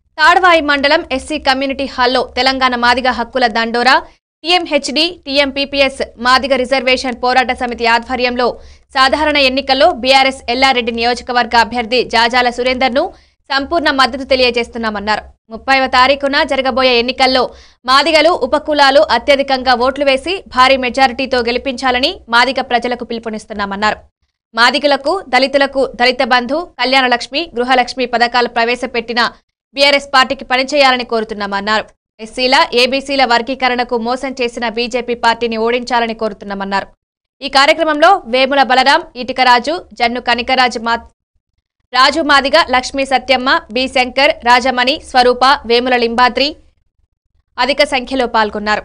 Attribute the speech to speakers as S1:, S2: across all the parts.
S1: తాడ్వాయి మండలం SC community హాల్లో తెలంగాణ మాదిగ హక్కుల దండోరా టీఎంహెచ్డి టీఎంపీపీఎస్ మాదిగ రిజర్వేషన్ పోరాట సమితి ఆధ్వర్యంలో సాధారణ ఎన్నికల్లో బీఆర్ఎస్ ఎల్లారెడ్డి నియోజకవర్గ అభ్యర్థి జాజాల సురేందర్ను సంపూర్ణ మద్దతు తెలియజేస్తున్నామన్నారు ముప్పైవ తారీఖున జరగబోయే ఎన్నికల్లో మాదిగలు ఉపకులాలు అత్యధికంగా ఓట్లు వేసి భారీ మెజారిటీతో గెలిపించాలని మాదిగ ప్రజలకు పిలుపునిస్తున్నామన్నారు మాదిగలకు దళితులకు దళిత బంధు కళ్యాణ లక్ష్మి గృహలక్ష్మి పథకాలు ప్రవేశపెట్టిన బీఆర్ఎస్ పార్టీకి పనిచేయాలని కోరుతున్నామన్నారు ఎస్సీల ఏబీసీల వర్గీకరణకు మోసం చేసిన బీజేపీ పార్టీని ఓడించాలని కోరుతున్నామన్నారు ఈ కార్యక్రమంలో వేముల బలరాం ఇటికరాజు జన్ను కనికరాజు మా రాజు మాదిగ లక్ష్మీ సత్యమ్మ బి శంకర్ రాజమణి స్వరూప వేముల లింబాద్రి అధిక సంఖ్యలో పాల్గొన్నారు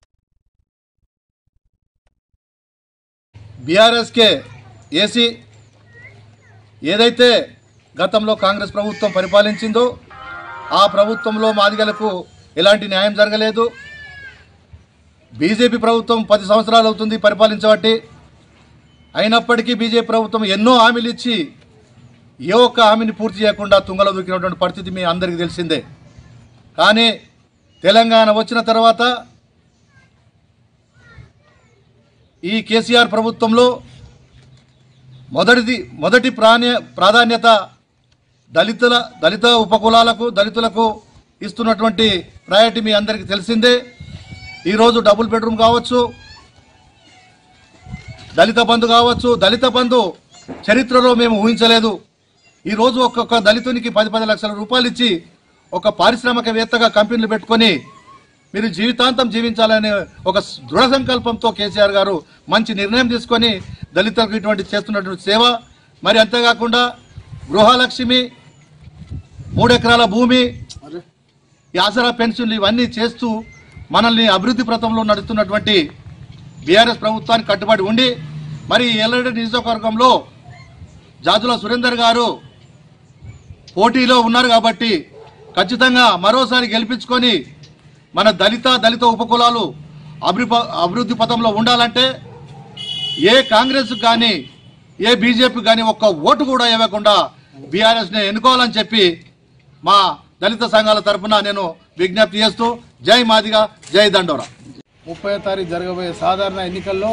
S2: బీఆర్ఎస్కే ఏసీ ఏదైతే గతంలో కాంగ్రెస్ ప్రభుత్వం పరిపాలించిందో ఆ ప్రభుత్వంలో మాదిగలకు ఎలాంటి న్యాయం జరగలేదు బీజేపీ ప్రభుత్వం పది సంవత్సరాలు అవుతుంది పరిపాలించబట్టి అయినప్పటికీ బీజేపీ ప్రభుత్వం ఎన్నో హామీలు ఇచ్చి ఏ ఒక్క హామీని పూర్తి చేయకుండా తుంగలో దూకినటువంటి పరిస్థితి మీ అందరికీ తెలిసిందే కానీ తెలంగాణ వచ్చిన తర్వాత ఈ కేసీఆర్ ప్రభుత్వంలో మొదటిది మొదటి ప్రాణ్య ప్రాధాన్యత దళితుల దళిత ఉపకులాలకు దళితులకు ఇస్తున్నటువంటి ప్రయారిటీ మీ అందరికీ తెలిసిందే ఈరోజు డబుల్ బెడ్రూమ్ కావచ్చు దళిత బంధు కావచ్చు దళిత బంధు చరిత్రలో మేము ఊహించలేదు ఈరోజు ఒక్కొక్క దళితునికి పది పది లక్షల రూపాయలు ఇచ్చి ఒక పారిశ్రామికవేత్తగా కంపెనీలు పెట్టుకొని మీరు జీవితాంతం జీవించాలనే ఒక దృఢ సంకల్పంతో కేసీఆర్ గారు మంచి నిర్ణయం తీసుకొని దళితులకు ఇటువంటి చేస్తున్నటువంటి సేవ మరి అంతేకాకుండా గృహలక్ష్మి మూడు ఎకరాల భూమి ఈ ఆసరా పెన్షన్లు ఇవన్నీ చేస్తూ మనల్ని అభివృద్ధి పథంలో నడుస్తున్నటువంటి బీఆర్ఎస్ ప్రభుత్వానికి కట్టుబడి ఉండి మరి ఎల్లడి నియోజకవర్గంలో జాజుల సురేందర్ గారు పోటీలో ఉన్నారు కాబట్టి ఖచ్చితంగా మరోసారి గెలిపించుకొని మన దళిత దళిత ఉపకులాలు అభివృ అభివృద్ధి పథంలో ఉండాలంటే ఏ కాంగ్రెస్ కానీ ఏ బీజేపీ కానీ ఒక్క ఓటు కూడా ఇవ్వకుండా బీఆర్ఎస్ని ఎన్నుకోవాలని చెప్పి మా దళిత సంఘాల తరఫున నేను విజ్ఞప్తి చేస్తూ జై మాదిగా జై దండోరా
S3: ముప్పై తారీఖు జరగబోయే సాధారణ ఎన్నికల్లో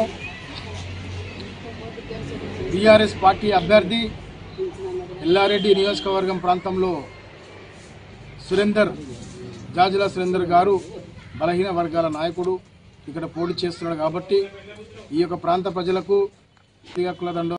S3: బీఆర్ఎస్ పార్టీ అభ్యర్థి ఎల్లారెడ్డి నియోజకవర్గం ప్రాంతంలో సురేందర్ జాజుల సురేందర్ గారు బలహీన వర్గాల నాయకుడు ఇక్కడ పోటీ చేస్తున్నాడు కాబట్టి ఈ యొక్క ప్రాంత ప్రజలకు హక్కుల దండ